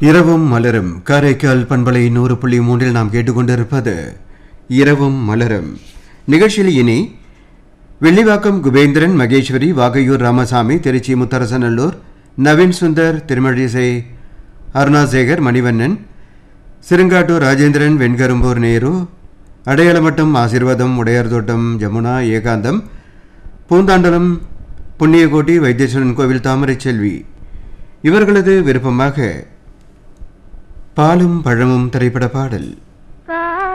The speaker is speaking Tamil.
இரவும் மலரும் காரைக்கால் பண்பலை நூறு புள்ளி மூன்றில் நாம் கேட்டுக்கொண்டிருப்பது இரவும் மலரும் நிகழ்ச்சியில் இனி வெள்ளிவாக்கம் குபேந்திரன் மகேஸ்வரி வாகையூர் ராமசாமி திருச்சி முத்தரசநல்லூர் நவீன் சுந்தர் திருமழிசை அருணாசேகர் மணிவண்ணன் சிறுங்காட்டூர் ராஜேந்திரன் வெண்கரும்பூர் நேரு அடையாளமட்டம் ஆசீர்வாதம் உடையார்தோட்டம் ஜமுனா ஏகாந்தம் பூந்தாண்டலம் புண்ணியகோட்டி வைத்தீஸ்வரன் கோவில் தாமரை செல்வி இவர்களது விருப்பமாக பாலும் பழமும் திரைப்பட பாடல்